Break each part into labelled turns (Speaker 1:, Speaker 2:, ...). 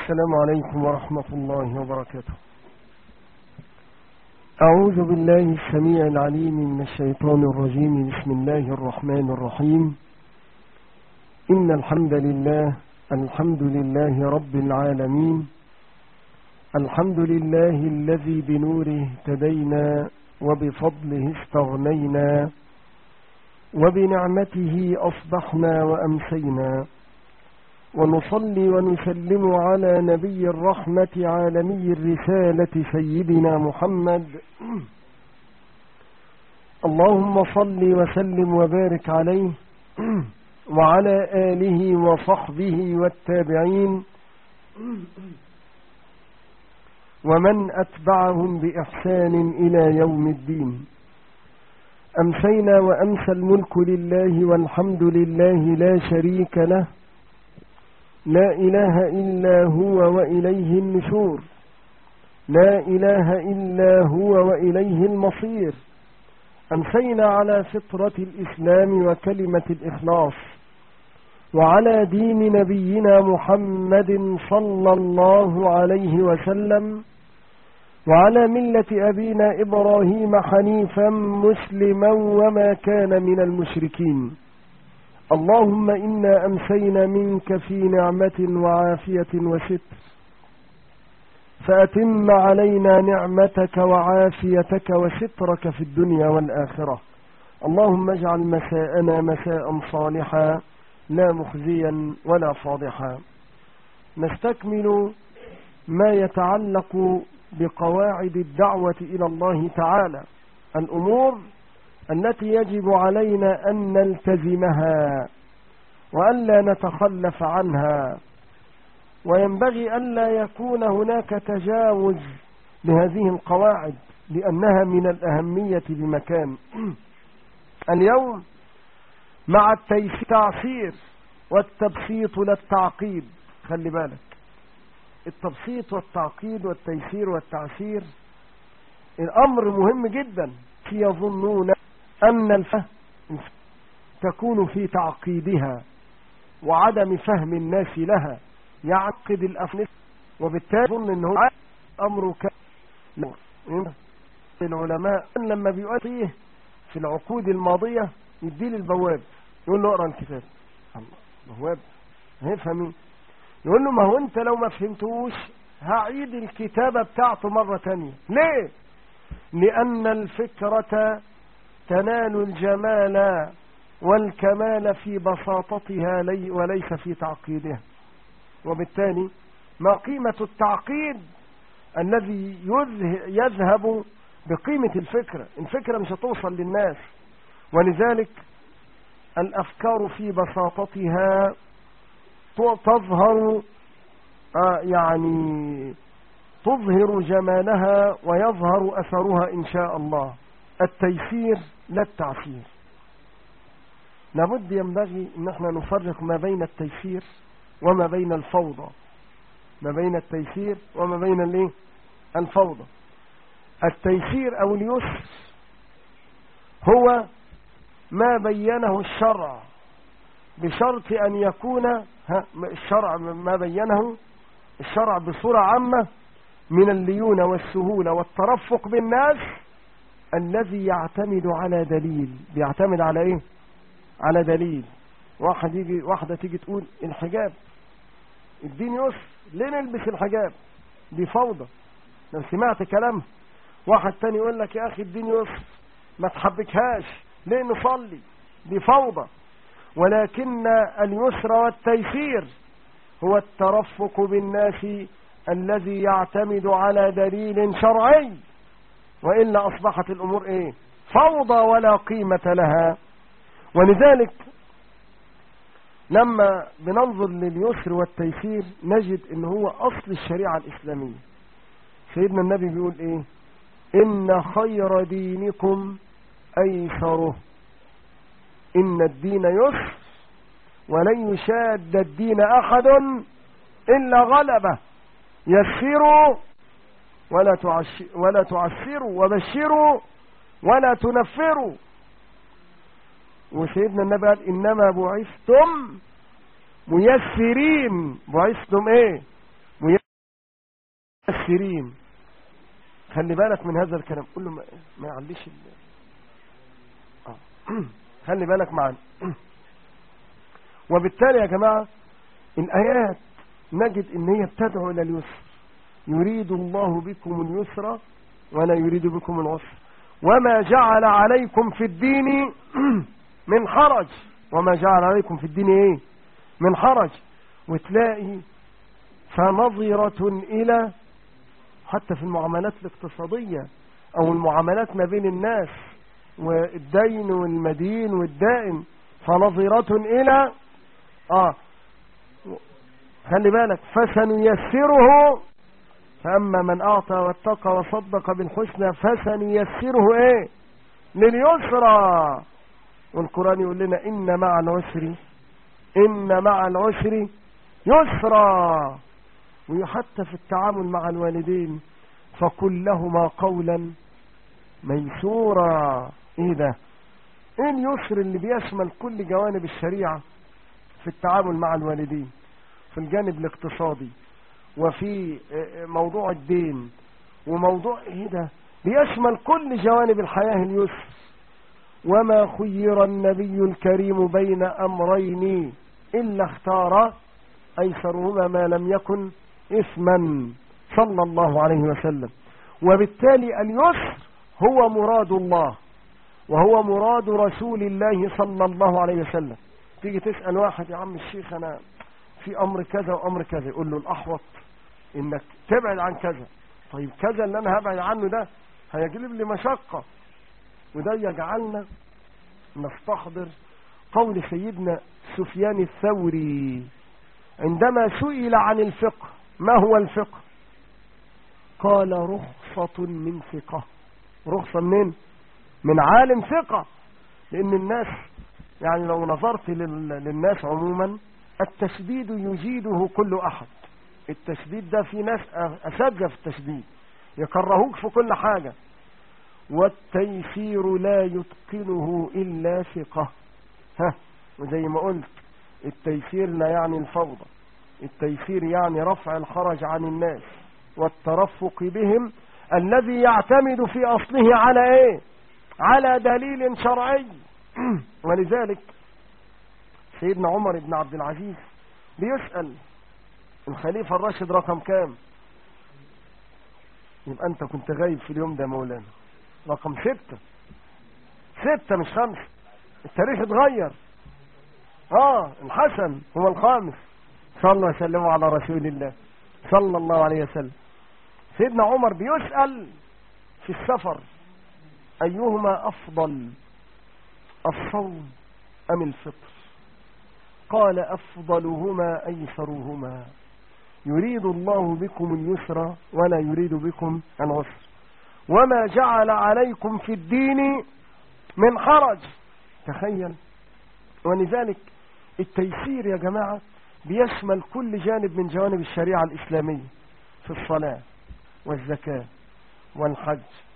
Speaker 1: السلام عليكم ورحمة الله وبركاته أعوذ بالله السميع العليم من الشيطان الرجيم بسم الله الرحمن الرحيم إن الحمد لله الحمد لله رب العالمين الحمد لله الذي بنوره اهتدينا وبفضله استغنينا وبنعمته أصبحنا وأمسينا ونصلي ونسلم على نبي الرحمة عالمي الرسالة سيدنا محمد اللهم صل وسلم وبارك عليه وعلى آله وصحبه والتابعين ومن أتبعهم بإحسان إلى يوم الدين أمسينا وأمسى الملك لله والحمد لله لا شريك له لا إله إلا هو وإليه النشور لا إله إلا هو وإليه المصير أمسينا على فطرة الإسلام وكلمة الإخلاص وعلى دين نبينا محمد صلى الله عليه وسلم وعلى ملة أبينا إبراهيم حنيفا مسلما وما كان من المشركين اللهم إنا أمسينا منك في نعمة وعافية وستر فأتم علينا نعمتك وعافيتك وسترك في الدنيا والآخرة اللهم اجعل مساءنا مساء صالحا لا مخزيا ولا فاضحا نستكمل ما يتعلق بقواعد الدعوة إلى الله تعالى الأمور التي يجب علينا أن نلتزمها وألا نتخلف عنها وينبغي ألا يكون هناك تجاوز لهذه القواعد لأنها من الأهمية بمكان اليوم مع التعصير والتبسيط للتعقيد خلي بالك التبسيط والتعقيد والتيسير والتعسير الأمر مهم جدا يظنون أن الفهم تكون في تعقيدها وعدم فهم الناس لها يعقد الأفنس وبالتالي يظن أنه أمر العلماء لما بيؤتيه في العقود الماضية يديه للبواب يقول له اقرا الكتاب الله بواب هيفهم يقول له ما هو انت لو ما فهمتوش هعيد الكتابة بتاعته مرة تانية ليه لأن الفكرة تنال الجمال والكمال في بساطتها لي وليس في تعقيدها وبالتالي ما قيمة التعقيد الذي يذهب بقيمة الفكرة الفكرة مش هتوصل للناس ولذلك الأفكار في بساطتها تظهر يعني تظهر جمالها ويظهر أثرها إن شاء الله التيسير لا التعسير لابد ينبغي ان احنا نفرق ما بين التيسير وما بين الفوضى ما بين التيسير وما بين الايه الفوضى التيسير او اليسر هو ما بينه الشرع بشرط ان يكون الشرع ما بينه الشرع بصورة عامة من الليونة والسهولة والترفق بالناس الذي يعتمد على دليل بيعتمد على ايه على دليل واحد يجي واحدة تيجي تقول الحجاب الدين يسر ليه نلبس الحجاب دي فوضى لو سمعت كلام واحد تاني يقول لك يا اخي الدين يسر ما تحبكهاش ليه نصلي دي فوضى ولكن اليسر والتيسير هو الترفق بالناس الذي يعتمد على دليل شرعي وإلا أصبحت الأمور إيه فوضى ولا قيمة لها ولذلك لما بننظر لليسر والتيسير نجد ان هو اصل الشريعة الاسلامية سيدنا النبي بيقول ايه ان خير دينكم ايسره ان الدين يسر ولن يشاد الدين احد الا غلبه يسروا ولا ولا تعسروا وبشروا ولا تنفروا وسيدنا النبي قال انما بعثتم ميسرين بعثتم ايه السيرين خلي بالك من هذا الكلام قول له ما, ما يعليش ال... آه. خلي بالك معنا وبالتالي يا جماعة الآيات نجد ان هي بتدعو الى اليسر يريد الله بكم اليسر ولا يريد بكم العسر وما جعل عليكم في الدين من حرج وما جعل عليكم في الدين ايه من حرج وتلاقي فنظرة الى حتى في المعاملات الاقتصادية او المعاملات ما بين الناس والدين والمدين والدائن فنظرة الى اه خلي بالك فسنيسره فأما من أعطى واتقى وصدق بالحسنى فسنيسره إيه لليسرى والقرآن يقول لنا إن مع العسر إن مع العسر يسرى وحتى في التعامل مع الوالدين فقل لهما قولا ميسورا ايه ده ايه اليسر اللي بيشمل كل جوانب الشريعة في التعامل مع الوالدين في الجانب الاقتصادي وفي موضوع الدين وموضوع ايه ده بيشمل كل جوانب الحياة اليسر وما خير النبي الكريم بين امرين الا اختار ايسرهما ما لم يكن اثما صلى الله عليه وسلم وبالتالي اليسر هو مراد الله وهو مراد رسول الله صلى الله عليه وسلم تيجي تسأل واحد يا عم الشيخ انا في امر كذا وامر كذا يقول له الاحوط انك تبعد عن كذا طيب كذا اللي انا هبعد عنه ده هيجلب لي مشقة وده يجعلنا نستحضر قول سيدنا سفيان الثوري عندما سئل عن الفقه ما هو الفقه قال رخصة من ثقة رخصة منين من عالم ثقة لان الناس يعني لو نظرت للناس عموما التشديد يجيده كل احد التشديد ده في ناس اساتذه في التشديد يكرهوك في كل حاجة والتيسير لا يتقنه الا ثقة ها وزي ما قلت التيسير لا يعني الفوضى التيسير يعني رفع الحرج عن الناس والترفق بهم الذي يعتمد في اصله على ايه على دليل شرعي ولذلك سيدنا عمر بن عبد العزيز بيسأل الخليفة الراشد رقم كام يبقى انت كنت غايب في اليوم ده مولانا رقم ستة ستة مش خمسة التاريخ اتغير اه الحسن هو الخامس صلى الله وسلم على رسول الله صلى الله عليه وسلم سيدنا عمر بيسأل في السفر أيهما أفضل الصوم أم الفطر قال أفضلهما أيسرهما يريد الله بكم اليسر ولا يريد بكم العسر وما جعل عليكم في الدين من حرج تخيل ولذلك التيسير يا جماعة بيشمل كل جانب من جوانب الشريعة الإسلامية في الصلاة والزكاة والحج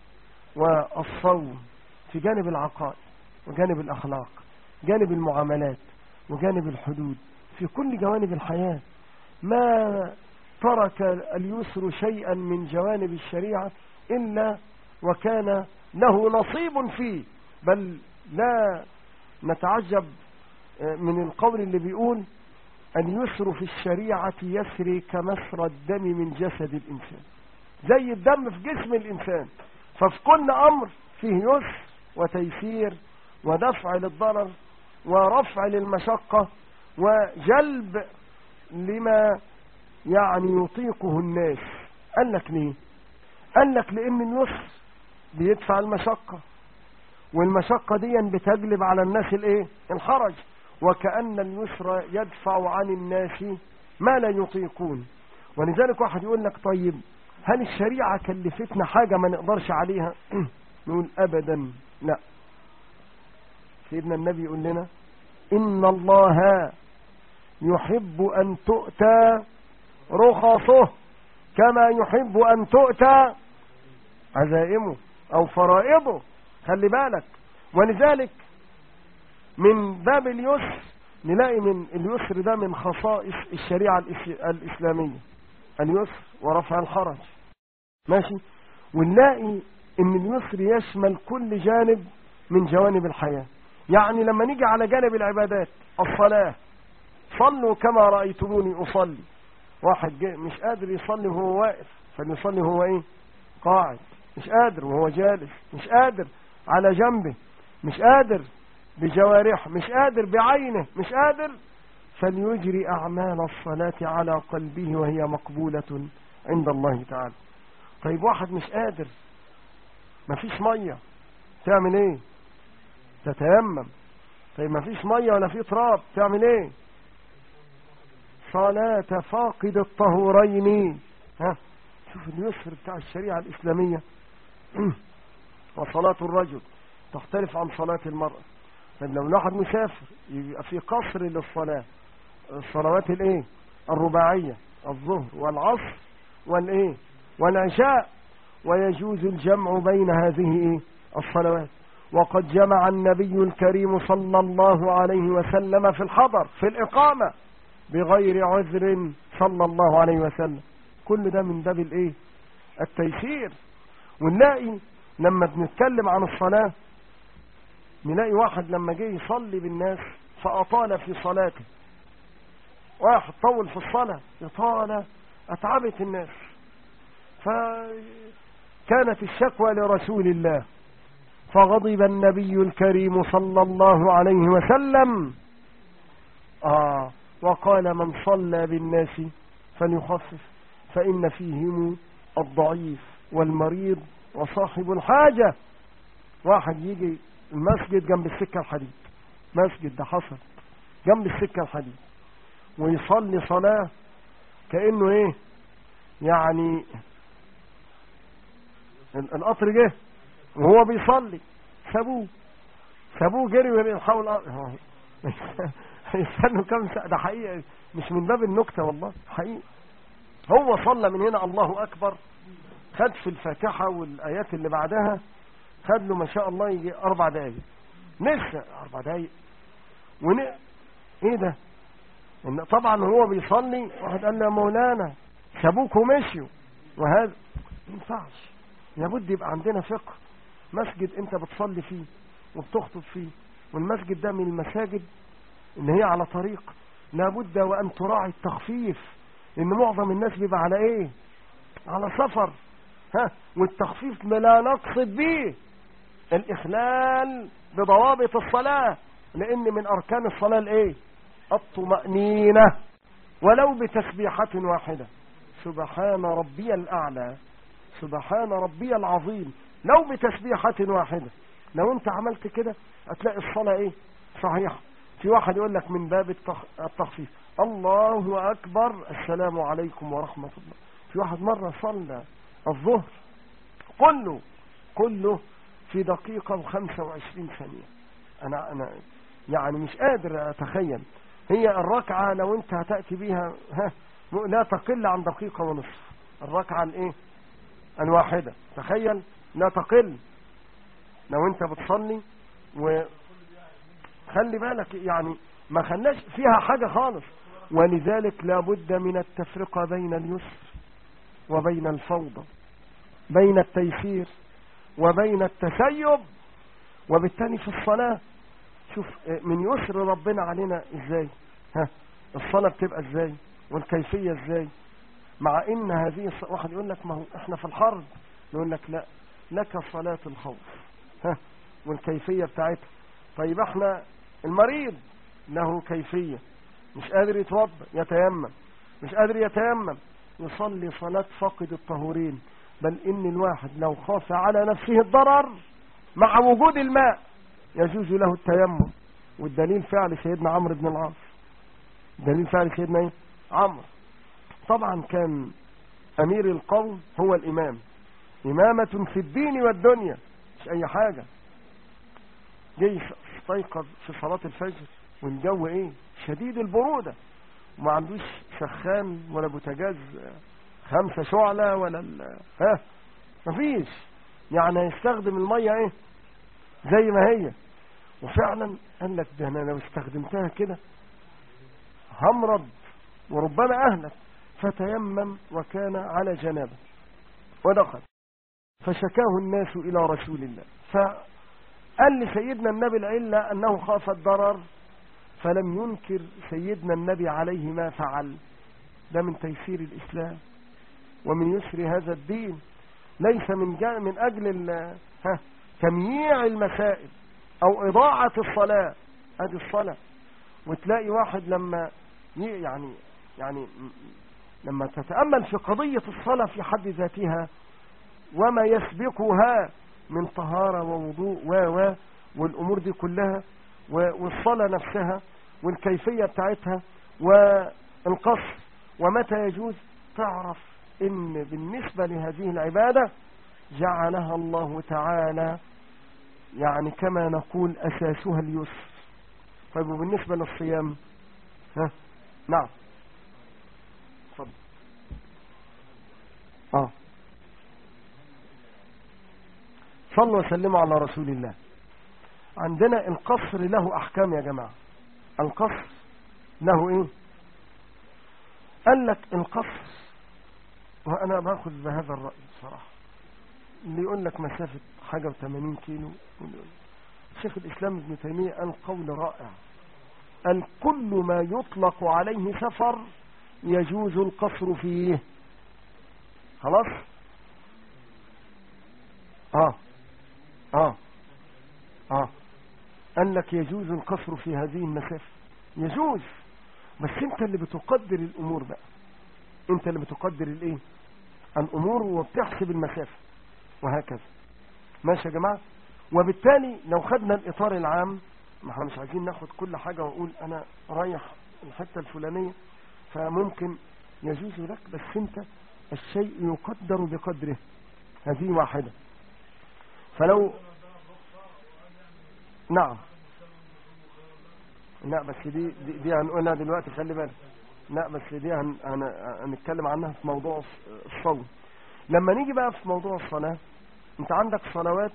Speaker 1: والصوم في جانب العقائد وجانب الأخلاق جانب المعاملات وجانب الحدود في كل جوانب الحياة ما ترك اليسر شيئا من جوانب الشريعة إلا وكان له نصيب فيه بل لا نتعجب من القول اللي بيقول اليسر في الشريعة يسري كمسر الدم من جسد الإنسان زي الدم في جسم الإنسان ففي كل أمر فيه يسر وتيسير ودفع للضرر ورفع للمشقة وجلب لما يعني يطيقه الناس قال لك ليه قال لك لان اليسر بيدفع المشقة والمشقة دي بتجلب على الناس الايه الحرج وكأن اليسر يدفع عن الناس ما لا يطيقون ولذلك واحد يقول لك طيب هل الشريعة كلفتنا حاجة ما نقدرش عليها نقول ابدا لا سيدنا النبي يقول لنا ان الله يحب ان تؤتى رخصه كما يحب ان تؤتى عزائمه او فرائضه خلي بالك ولذلك من باب اليسر نلاقي من اليسر ده من خصائص الشريعة الإسلامية اليسر ورفع الحرج ماشي ونلاقي ان اليسر يشمل كل جانب من جوانب الحياة يعني لما نيجي على جانب العبادات الصلاة صلوا كما رأيتموني أصلي واحد جاي مش قادر يصلي وهو واقف فليصلي وهو ايه قاعد مش قادر وهو جالس مش قادر على جنبه مش قادر بجوارحه مش قادر بعينه مش قادر فليجري أعمال الصلاة على قلبه وهي مقبولة عند الله تعالى طيب واحد مش قادر مفيش مية تعمل ايه تتيمم طيب مفيش مية ولا في تراب تعمل ايه صلاة فاقد الطهورين ها شوف اليسر بتاع الشريعة الإسلامية وصلاة الرجل تختلف عن صلاة المرأة طيب لو الواحد مسافر يبقى في قصر للصلاة الصلوات الايه الرباعية الظهر والعصر والايه والعشاء ويجوز الجمع بين هذه ايه الصلوات وقد جمع النبي الكريم صلى الله عليه وسلم في الحضر في الإقامة بغير عذر صلى الله عليه وسلم كل ده من باب الايه التيسير ونلاقي لما بنتكلم عن الصلاة نلاقي واحد لما جه يصلي بالناس فأطال في صلاته واحد طول في الصلاة إطالة أتعبت الناس فكانت الشكوى لرسول الله فغضب النبي الكريم صلى الله عليه وسلم آه وقال من صلى بالناس فليخفف فإن فيهم الضعيف والمريض وصاحب الحاجة واحد يجي المسجد جنب السكة الحديد مسجد ده حصل جنب السكة الحديد ويصلي صلاة كأنه ايه يعني القطر جه وهو بيصلي سابوه سابوه جري ويحاول هيستنوا كم ساعة ده حقيقة مش من باب النكتة والله حقيقة هو صلى من هنا الله أكبر خد في الفاتحة والآيات اللي بعدها خد له ما شاء الله يجي أربع دقايق لسه أربع دقايق ون... إيه ده إن طبعا هو بيصلي واحد قال له يا مولانا سابوك ومشيوا وهذا ما ينفعش لابد يبقى عندنا فقه مسجد انت بتصلي فيه وبتخطب فيه والمسجد ده من المساجد ان هي على طريق لابد وان تراعي التخفيف ان معظم الناس بيبقى على ايه على سفر ها والتخفيف لا نقصد به الاخلال بضوابط الصلاة لان من اركان الصلاة الايه الطمأنينة ولو بتسبيحة واحدة سبحان ربي الاعلى سبحان ربي العظيم لو بتسبيحة واحدة لو انت عملت كده هتلاقي الصلاة ايه صحيحة في واحد يقول لك من باب التخفيف الله أكبر السلام عليكم ورحمة الله في واحد مرة صلى الظهر كله كله في دقيقة وخمسة وعشرين ثانية أنا, أنا يعني مش قادر أتخيل هي الركعة لو أنت هتأتي بيها ها لا تقل عن دقيقة ونصف الركعة الإيه الواحدة تخيل لا تقل لو أنت بتصلي وخلي بالك يعني ما خلاش فيها حاجة خالص ولذلك لابد من التفرقة بين اليسر وبين الفوضى بين التيسير وبين التسيب وبالتالي في الصلاة شوف من يسر ربنا علينا ازاي ها الصلاة بتبقى ازاي والكيفية ازاي مع ان هذه الصلاة واحد يقول لك ما هو احنا في الحرب يقول لك لا لك صلاة الخوف ها والكيفية بتاعتها طيب احنا المريض له كيفية مش قادر يتوضا يتيمم مش قادر يتيمم يصلي صلاة فاقد الطهورين بل ان الواحد لو خاف على نفسه الضرر مع وجود الماء يجوز له التيمم والدليل فعل سيدنا عمرو بن العاص دليل فعل سيدنا ايه عمرو طبعا كان امير القوم هو الامام امامة في الدين والدنيا مش اي حاجة جاي استيقظ في صلاة الفجر والجو ايه شديد البرودة وما عندوش سخان ولا بوتاجاز خمسة شعلة ولا ال... ها مفيش يعني هيستخدم المية ايه زي ما هي وفعلا قال لك ده انا لو استخدمتها كده همرض وربما اهلك فتيمم وكان على جنابه ودخل فشكاه الناس إلى رسول الله فقال لسيدنا النبي العلة أنه خاف الضرر فلم ينكر سيدنا النبي عليه ما فعل ده من تيسير الإسلام ومن يسر هذا الدين ليس من جاء من أجل ها تمييع المسائل أو إضاعة الصلاة هذه الصلاة وتلاقي واحد لما يعني يعني لما تتأمل في قضية الصلاة في حد ذاتها وما يسبقها من طهارة ووضوء و و والأمور دي كلها والصلاة نفسها والكيفية بتاعتها والقصر ومتى يجوز تعرف ان بالنسبة لهذه العبادة جعلها الله تعالى يعني كما نقول أساسها اليسر طيب وبالنسبة للصيام ها نعم اتفضل اه صلوا وسلموا على رسول الله عندنا القصر له احكام يا جماعة القصر له ايه قال لك القصر وانا باخذ بهذا الرأي بصراحة اللي يقول لك مسافة حاجة وثمانين كيلو شيخ الاسلام ابن تيمية قال قول رائع قال كل ما يطلق عليه سفر يجوز القصر فيه خلاص اه اه اه قال لك يجوز القصر في هذه المسافة يجوز بس انت اللي بتقدر الامور بقى انت اللي بتقدر الايه الامور وبتحسب المسافة وهكذا ماشي يا جماعة وبالتالي لو خدنا الاطار العام ما احنا مش عايزين ناخد كل حاجة واقول انا رايح الحتة الفلانية فممكن يجوز لك بس انت الشيء يقدر بقدره هذه واحدة فلو نعم لا بس دي دي, دي هنقولها دلوقتي خلي بالك لا بس دي هن هن هنتكلم عنها في موضوع الصوم لما نيجي بقى في موضوع الصلاة انت عندك صلوات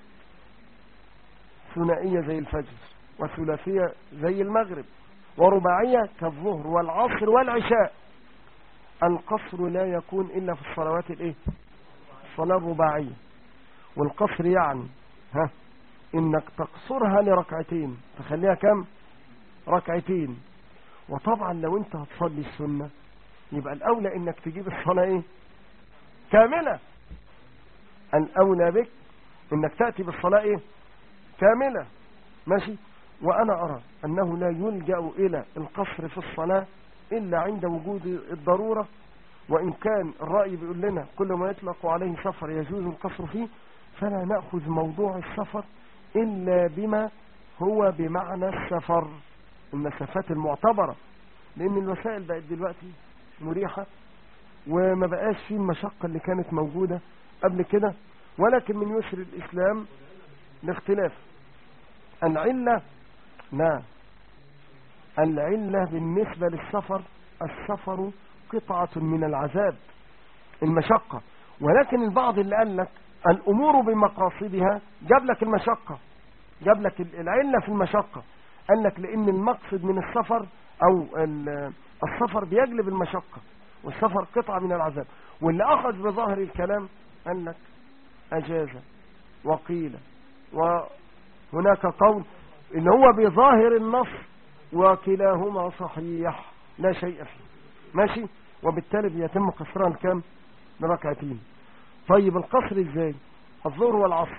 Speaker 1: ثنائية زي الفجر وثلاثية زي المغرب ورباعية كالظهر والعصر والعشاء القصر لا يكون إلا في الصلوات الايه الصلاة الرباعية والقصر يعني ها انك تقصرها لركعتين تخليها كم ركعتين وطبعا لو انت هتصلي السنة يبقى الاولى انك تجيب الصلاة ايه كاملة الاولى بك انك تأتي بالصلاة ايه كاملة ماشي وانا ارى انه لا يلجأ الى القصر في الصلاة الا عند وجود الضرورة وان كان الرأي بيقول لنا كل ما يطلق عليه سفر يجوز القصر فيه فلا نأخذ موضوع السفر إلا بما هو بمعنى السفر المسافات المعتبرة لأن الوسائل بقت دلوقتي مريحة وما بقاش فيه المشقة اللي كانت موجودة قبل كده ولكن من يسر الإسلام الاختلاف العلة لا العلة بالنسبة للسفر السفر قطعة من العذاب المشقة ولكن البعض اللي قال لك الأمور بمقاصدها جاب لك المشقة جاب لك العلة في المشقة قال لك لأن المقصد من السفر أو السفر بيجلب المشقة والسفر قطعة من العذاب واللي أخذ بظاهر الكلام قال لك أجاز وقيل وهناك قول إن هو بظاهر النص وكلاهما صحيح لا شيء فيه ماشي وبالتالي بيتم قصرها الكام بركعتين طيب القصر ازاي الظهر والعصر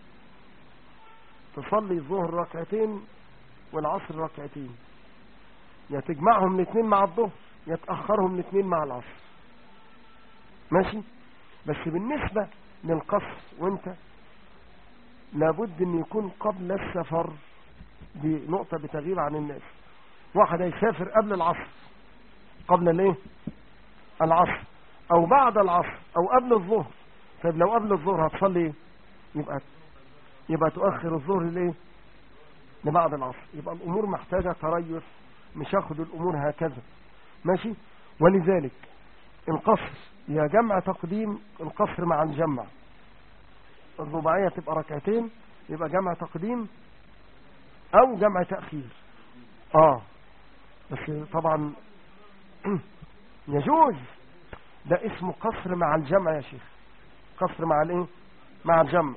Speaker 1: تصلي الظهر ركعتين والعصر ركعتين يا تجمعهم الاثنين مع الظهر يا تأخرهم الاثنين مع العصر ماشي بس بالنسبة للقصر وانت لابد ان يكون قبل السفر دي نقطة بتغيب عن الناس واحد هيسافر قبل العصر قبل الايه العصر او بعد العصر او قبل الظهر طيب لو قبل الظهر هتصلي ايه يبقى يبقى تؤخر الظهر ليه لبعد العصر يبقى الامور محتاجة تريث مش هاخد الامور هكذا ماشي ولذلك القصر يا جمع تقديم القصر مع الجمع الرباعية تبقى ركعتين يبقى جمع تقديم او جمع تأخير اه بس طبعا يجوز ده اسمه قصر مع الجمع يا شيخ قصر مع الايه مع الجمع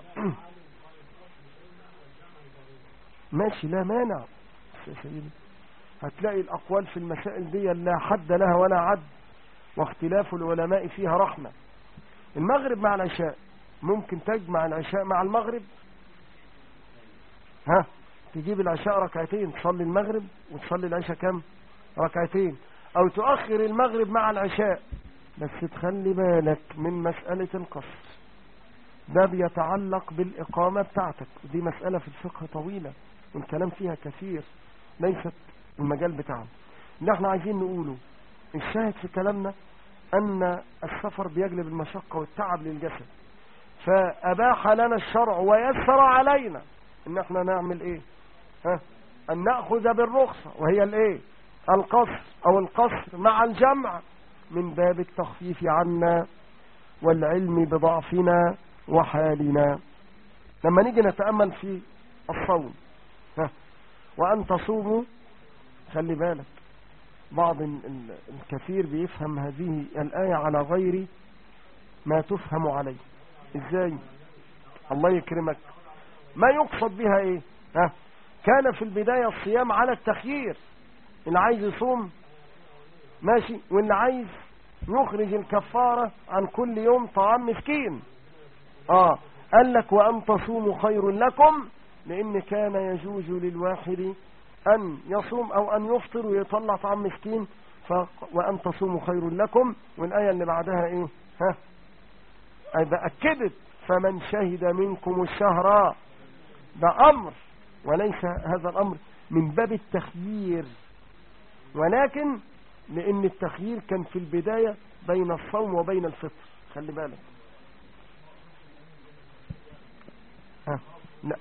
Speaker 1: ماشي لا مانع يا سيدي هتلاقي الأقوال في المسائل دي لا حد لها ولا عد واختلاف العلماء فيها رحمة المغرب مع العشاء ممكن تجمع العشاء مع المغرب ها تجيب العشاء ركعتين تصلي المغرب وتصلي العشاء كم ركعتين او تؤخر المغرب مع العشاء بس تخلي بالك من مسألة القصر ده بيتعلق بالإقامة بتاعتك دي مسألة في الفقه طويلة والكلام فيها كثير ليست المجال بتاعنا اللي احنا عايزين نقوله الشاهد في كلامنا أن السفر بيجلب المشقة والتعب للجسد فأباح لنا الشرع ويسر علينا ان احنا نعمل ايه ها ان نأخذ بالرخصة وهي الايه القصر او القصر مع الجمع من باب التخفيف عنا والعلم بضعفنا وحالنا لما نيجي نتأمل في الصوم ها وأن تصوموا خلي بالك بعض الكثير بيفهم هذه الآية على غير ما تفهم عليه ازاي الله يكرمك ما يقصد بها ايه ها كان في البداية الصيام على التخيير اللي عايز يصوم ماشي واللي عايز يخرج الكفارة عن كل يوم طعام مسكين اه قال لك وأن تصوموا خير لكم لأن كان يجوز للواحد أن يصوم أو أن يفطر ويطلع طعام مسكين ف... وأن تصوموا خير لكم والآية اللي بعدها إيه ها إذا أكدت فمن شهد منكم الشهر ده أمر وليس هذا الأمر من باب التخيير ولكن لأن التخيير كان في البداية بين الصوم وبين الفطر خلي بالك ها لا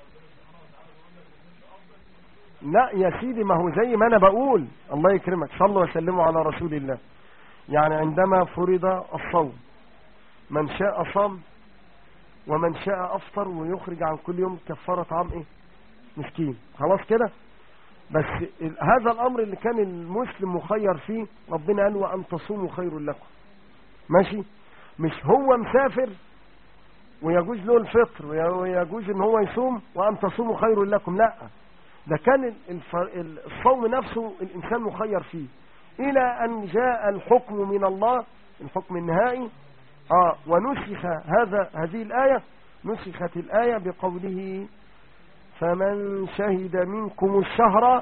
Speaker 1: لا يا سيدي ما هو زي ما أنا بقول الله يكرمك صلوا وسلموا على رسول الله يعني عندما فرض الصوم من شاء صام ومن شاء أفطر ويخرج عن كل يوم كفارة طعام إيه مسكين خلاص كده بس هذا الأمر اللي كان المسلم مخير فيه ربنا قال وأن تصوموا خير لكم ماشي مش هو مسافر ويجوز له الفطر ويجوز ان هو يصوم وأن تصوموا خير لكم لا ده كان الصوم نفسه الإنسان مخير فيه إلى أن جاء الحكم من الله الحكم النهائي آه ونسخ هذا هذه الآية نسخت الآية بقوله فمن شهد منكم الشهر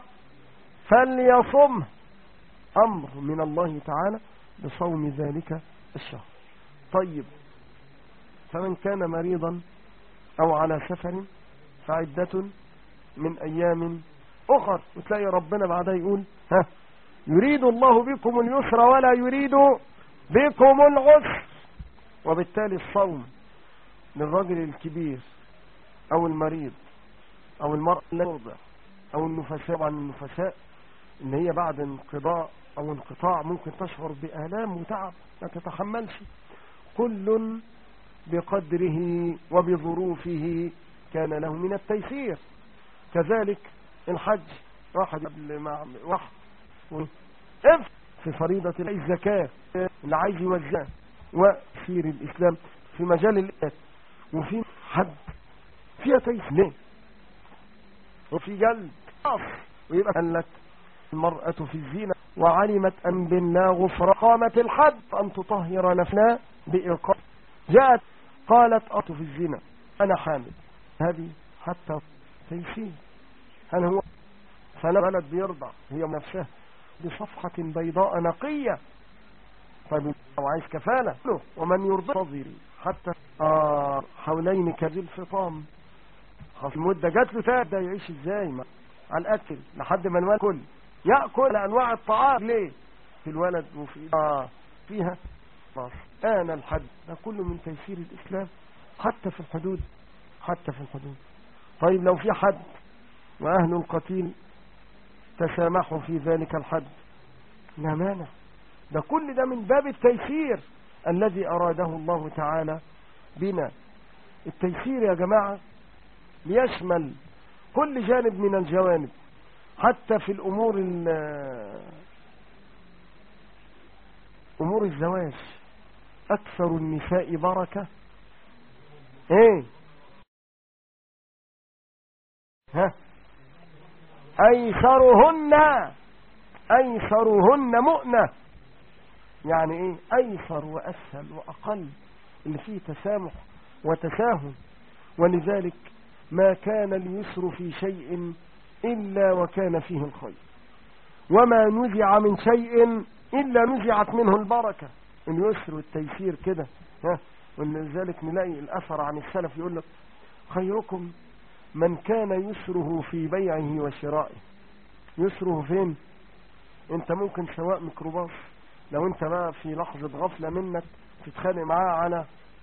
Speaker 1: فليصم أمر من الله تعالى بصوم ذلك الشهر طيب فمن كان مريضا أو على سفر فعدة من أيام أخر وتلاقي ربنا بعدها يقول ها يريد الله بكم اليسر ولا يريد بكم العسر وبالتالي الصوم للرجل الكبير أو المريض أو المرأة المرضع أو النفساء عن النفساء إن هي بعد انقضاء أو انقطاع ممكن تشعر بآلام وتعب ما تتحملش كل بقدره وبظروفه كان له من التيسير كذلك الحج واحد قبل مع واحد اف في فريضة الزكاة اللي عايز يوزعها وسير الإسلام في مجال الآيات وفي حد فيها تيسير وفي جلد ويبقى قال لك المرأة في الزينة وعلمت أن بالله غفر قامت الحد أن تطهر نفسها بإقامة جاءت قالت أط في الزنا أنا حامل هذه حتى تيسير هل هو فلا بلد بيرضع هي نفسها بصفحة بيضاء نقية طيب لو عايز كفالة ومن يرضى صغيري حتى آه حولين كذي الفطام خلاص المدة جات له تاب ده يعيش ازاي ما على الاكل لحد ما الولد كل يأكل انواع الطعام ليه في الولد وفي آه فيها خلاص آن الحد ده كله من تيسير الإسلام حتى في الحدود حتى في الحدود طيب لو في حد وأهل القتيل تسامحوا في ذلك الحد لا مانع ده كل ده من باب التيسير الذي أراده الله تعالى بنا التيسير يا جماعة يشمل كل جانب من الجوانب حتى في الأمور أمور الزواج أكثر النساء بركة ايه ها ايسرهن ايسرهن مؤنة يعني ايه ايسر واسهل واقل اللي فيه تسامح وتساهل ولذلك ما كان اليسر في شيء إلا وكان فيه الخير وما نزع من شيء إلا نزعت منه البركة اليسر والتيسير كده ها ولذلك نلاقي الأثر عن السلف يقول لك خيركم من كان يسره في بيعه وشرائه يسره فين انت ممكن سواء ميكروباص لو انت بقى في لحظة غفلة منك تتخانق معاه على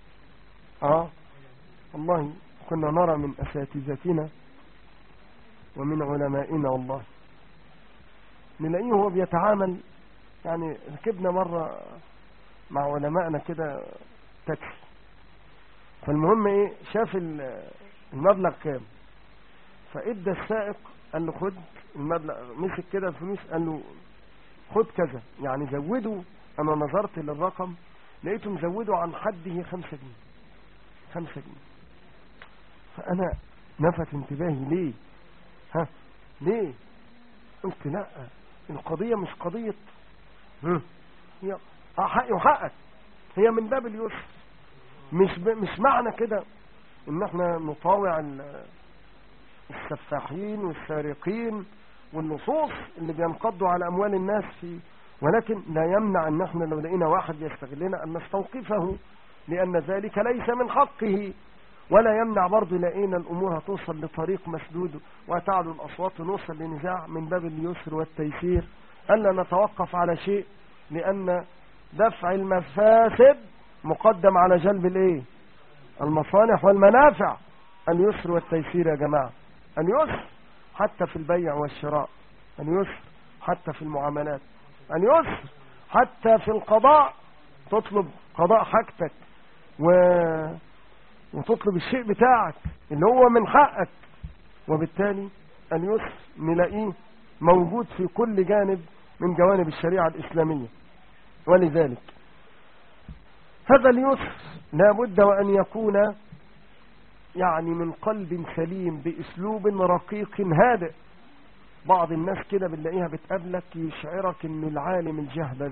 Speaker 1: اه والله كنا نرى من اساتذتنا ومن علمائنا والله نلاقيه هو بيتعامل يعني ركبنا مرة مع علمائنا كده تاكسي فالمهم ايه شاف المبلغ كام فادى السائق قال له خد المبلغ مسك كده الفلوس قال له خد كذا يعني زودوا انا نظرت للرقم لقيته مزوده عن حده خمسة جنيه خمسة جنيه فانا نفت انتباهي ليه ها ليه قلت لا القضية مش قضية هي حقي وحقك هي من باب اليسر مش ب... مش معنى كده ان احنا نطاوع السفاحين والسارقين والنصوص اللي بينقضوا على اموال الناس في ولكن لا يمنع ان احنا لو لقينا واحد يستغلنا ان نستوقفه لان ذلك ليس من حقه ولا يمنع برضه لقينا الامور هتوصل لطريق مسدود وتعلو الاصوات ونوصل لنزاع من باب اليسر والتيسير الا نتوقف على شيء لان دفع المفاسد مقدم على جلب الايه المصالح والمنافع اليسر والتيسير يا جماعة اليسر حتى في البيع والشراء اليسر حتى في المعاملات اليسر حتى في القضاء تطلب قضاء حاجتك و... وتطلب الشيء بتاعك اللي هو من حقك وبالتالي اليسر نلاقيه موجود في كل جانب من جوانب الشريعة الإسلامية ولذلك هذا اليسر لابد وأن يكون يعني من قلب سليم بأسلوب رقيق هادئ بعض الناس كده بنلاقيها بتقابلك يشعرك ان العالم الجهبذ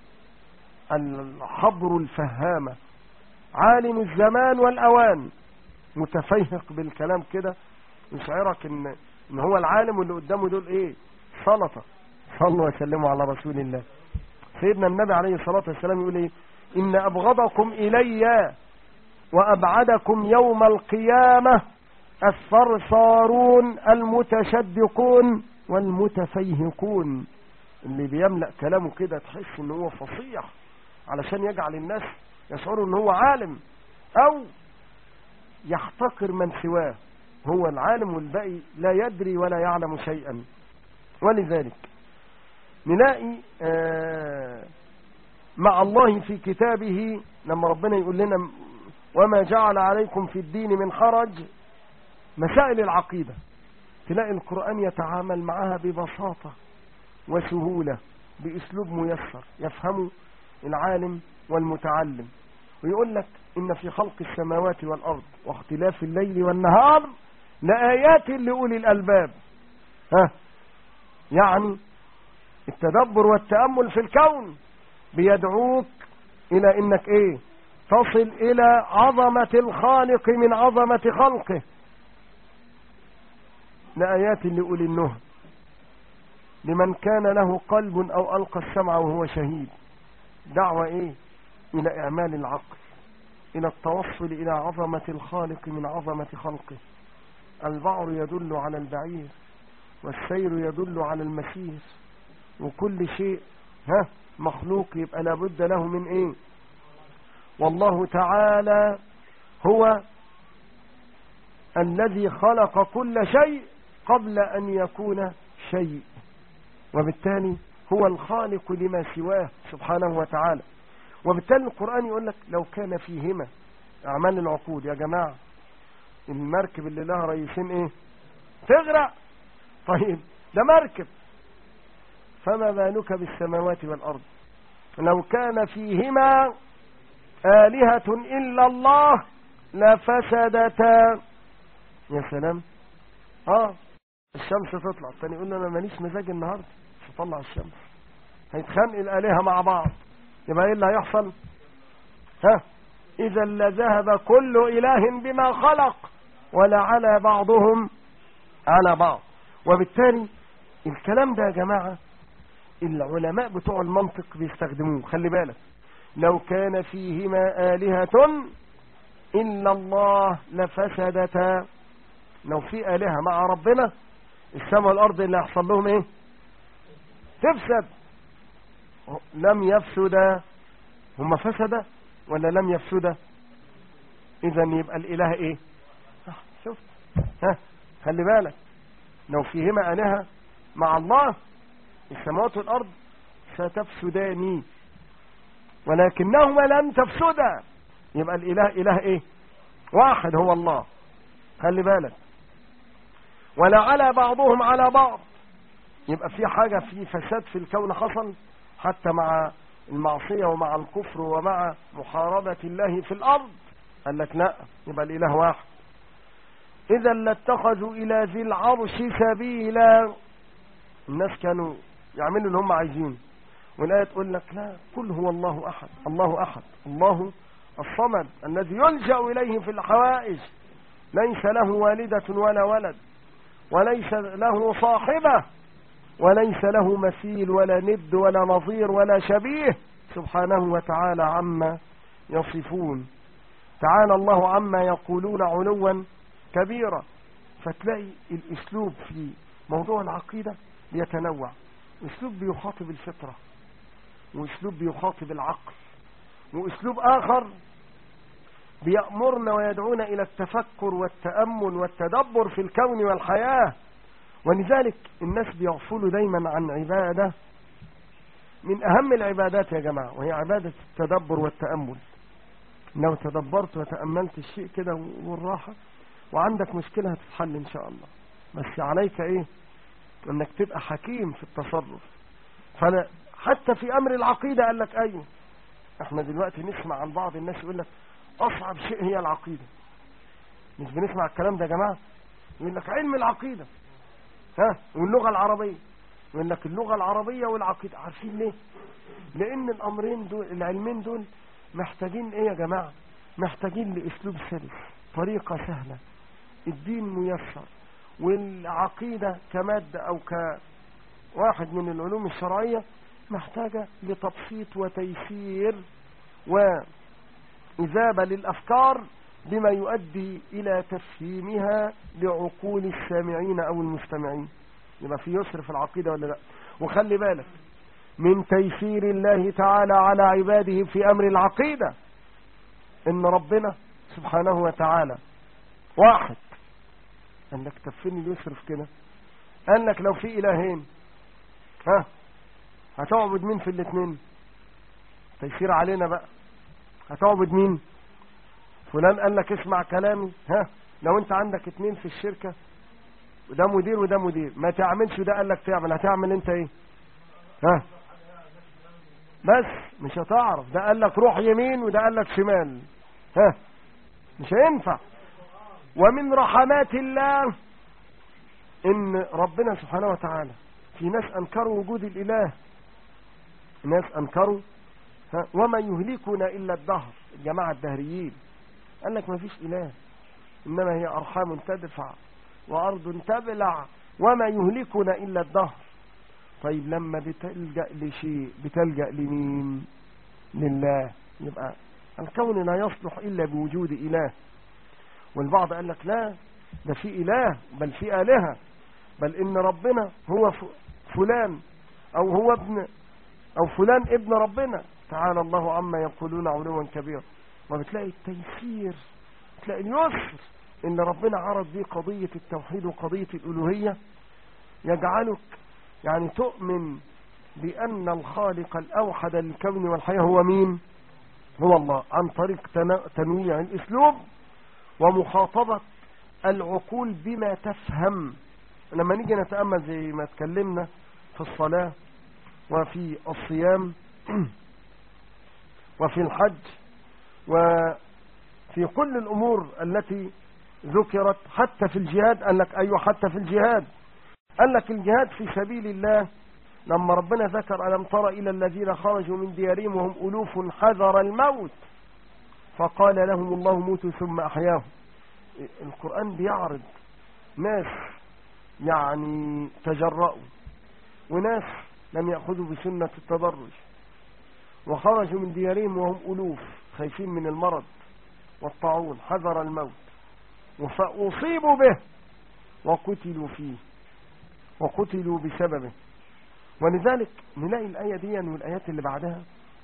Speaker 1: الحبر الفهامة عالم الزمان والأوان متفيهق بالكلام كده يشعرك ان, إن هو العالم واللي قدامه دول ايه سلطة صلوا وسلموا على رسول الله سيدنا النبي عليه الصلاة والسلام يقول ايه إن أبغضكم إلي وأبعدكم يوم القيامة الثرثارون المتشدقون والمتفيهقون اللي بيملأ كلامه كده تحس ان هو فصيح علشان يجعل الناس يشعروا ان هو عالم او يحتقر من سواه هو العالم والباقي لا يدري ولا يعلم شيئا ولذلك نلاقي آه مع الله في كتابه لما ربنا يقول لنا وما جعل عليكم في الدين من حرج مسائل العقيدة تلاقي القرآن يتعامل معها ببساطة وسهولة بأسلوب ميسر يفهم العالم والمتعلم ويقول لك إن في خلق السماوات والأرض واختلاف الليل والنهار لآيات لأولي الألباب ها يعني التدبر والتأمل في الكون بيدعوك إلى إنك إيه تصل إلى عظمة الخالق من عظمة خلقه لآيات لأولي النهى لمن كان له قلب أو ألقى السمع وهو شهيد دعوة إيه إلى إعمال العقل إلى التوصل إلى عظمة الخالق من عظمة خلقه البعر يدل على البعير والسير يدل على المسير وكل شيء ها مخلوق يبقى لابد له من ايه والله تعالى هو الذي خلق كل شيء قبل ان يكون شيء وبالتالي هو الخالق لما سواه سبحانه وتعالى وبالتالي القرآن يقول لك لو كان فيهما اعمال العقود يا جماعة المركب اللي لها رئيسين ايه تغرق طيب ده مركب فما بالك بالسماوات والأرض لو كان فيهما آلهة إلا الله لفسدتا يا سلام اه الشمس تطلع الثاني يقول انا ماليش مزاج النهارده مش هطلع الشمس هيتخانق الالهه مع بعض يبقى ايه اللي هيحصل ها اذا لذهب كل اله بما خلق ولعلى بعضهم على بعض وبالتالي الكلام ده يا جماعه العلماء بتوع المنطق بيستخدموه خلي بالك لو كان فيهما آلهة إلا الله لفسدتا لو في آلهة مع ربنا السماء والأرض اللي هيحصل لهم إيه تفسد لم يفسد هم فسد ولا لم يفسد إذا يبقى الإله إيه شوف ها خلي بالك لو فيهما آلهة مع الله السماوات والأرض ستفسدان ولكنهما لن تفسدا يبقى الإله إله إيه واحد هو الله خلي بالك ولعلى بعضهم على بعض يبقى في حاجة في فساد في الكون حصل حتى مع المعصية ومع الكفر ومع محاربة الله في الأرض قال لك لا يبقى الإله واحد إذا لاتخذوا إلى ذي العرش سبيلا الناس كانوا يعملوا اللي هم عايزين والآية تقول لك لا قل هو الله أحد الله أحد الله الصمد الذي يلجأ إليه في الحوائج ليس له والدة ولا ولد وليس له صاحبة وليس له مثيل ولا ند ولا نظير ولا شبيه سبحانه وتعالى عما يصفون تعالى الله عما يقولون علوا كبيرا فتلاقي الاسلوب في موضوع العقيدة بيتنوع اسلوب بيخاطب الفطرة واسلوب بيخاطب العقل واسلوب اخر بيأمرنا ويدعونا الى التفكر والتأمل والتدبر في الكون والحياة ولذلك الناس بيغفلوا دايما عن عبادة من اهم العبادات يا جماعة وهي عبادة التدبر والتأمل لو تدبرت وتأملت الشيء كده والراحة وعندك مشكلة هتتحل ان شاء الله بس عليك ايه انك تبقى حكيم في التصرف فانا حتى في امر العقيدة قال لك ايوه احنا دلوقتي نسمع عن بعض الناس يقول لك اصعب شيء هي العقيدة مش بنسمع الكلام ده يا جماعة يقول لك علم العقيدة ها واللغة العربية يقول لك اللغة العربية والعقيدة عارفين ليه لان الامرين دول العلمين دول محتاجين ايه يا جماعة محتاجين لاسلوب سلس طريقة سهلة الدين ميسر والعقيدة كمادة او كواحد من العلوم الشرعية محتاجة لتبسيط وتيسير وإذابة للأفكار بما يؤدي إلى تفهيمها لعقول السامعين أو المستمعين يبقى في يسر في العقيدة ولا لا وخلي بالك من تيسير الله تعالى على عباده في أمر العقيدة إن ربنا سبحانه وتعالى واحد قال لك تفين اليسر في كده قال لك لو في إلهين ها هتعبد مين في الاثنين تيسير علينا بقى هتعبد مين فلان قال لك اسمع كلامي ها لو انت عندك اتنين في الشركة وده مدير وده مدير ما تعملش ده قال لك تعمل هتعمل انت ايه ها بس مش هتعرف ده قال لك روح يمين وده قال لك شمال ها مش هينفع ومن رحمات الله ان ربنا سبحانه وتعالى في ناس انكروا وجود الاله ناس انكروا ها وما يهلكنا الا الدهر الجماعة الدهريين قال لك ما فيش اله انما هي ارحام تدفع وارض تبلع وما يهلكنا الا الدهر طيب لما بتلجأ لشيء بتلجأ لمين لله يبقى الكون لا يصلح الا بوجود اله والبعض قال لك لا ده في اله بل في الهه بل ان ربنا هو فلان او هو ابن او فلان ابن ربنا تعالى الله عما يقولون علوا كبيرا وبتلاقي التيسير تلاقي اليسر ان ربنا عرض بيه قضية التوحيد وقضية الالوهية يجعلك يعني تؤمن بان الخالق الاوحد للكون والحياة هو مين هو الله عن طريق تنويع الاسلوب ومخاطبة العقول بما تفهم لما نيجي نتأمل زي ما اتكلمنا في الصلاة وفي الصيام وفي الحج في كل الأمور التي ذكرت حتى في الجهاد قال لك أيوة حتى في الجهاد قال لك الجهاد في سبيل الله لما ربنا ذكر ألم تر إلى الذين خرجوا من ديارهم وهم ألوف حذر الموت فقال لهم الله موتوا ثم أحياهم القرآن بيعرض ناس يعني تجرأوا وناس لم يأخذوا بسنة التدرج وخرجوا من ديارهم وهم ألوف خايفين من المرض والطاعون حذر الموت فأصيبوا به وقتلوا فيه وقتلوا بسببه ولذلك نلاقي الآية دي والآيات اللي بعدها